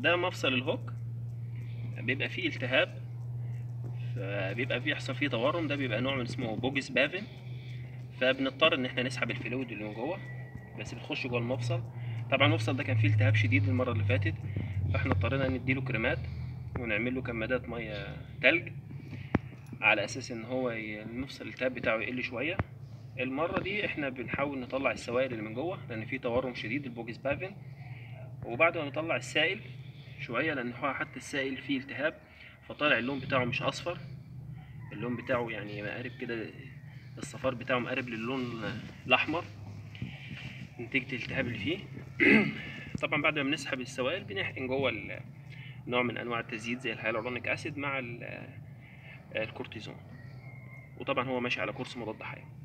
ده مفصل الهوك بيبقى فيه التهاب فبيبقى بيحصل فيه تورم ده بيبقى نوع من اسمه بوجس بافن فبنضطر ان احنا نسحب الفلويد اللي من جوه بس بتخش جوه المفصل طبعا المفصل ده كان فيه التهاب شديد المره اللي فاتت فاحنا اضطرينا نديله كريمات ونعمل له كمادات ميه تلج على اساس ان هو ي- المفصل الالتهاب بتاعه يقل شويه المره دي احنا بنحاول نطلع السوائل اللي من جوه لان في تورم شديد البوجس بافن وبعد ما نطلع السائل شويه لان هو حتى السائل فيه التهاب فطالع اللون بتاعه مش اصفر اللون بتاعه يعني مقارب كده الصفار بتاعه مقارب للون الاحمر نتيجه الالتهاب اللي فيه طبعا بعد ما بنسحب السوائل بنحقن جوه ال- نوع من انواع التزييت زي الهيالورونيك اسيد مع ال- الكورتيزون وطبعا هو ماشي على كورس مضاد حيوي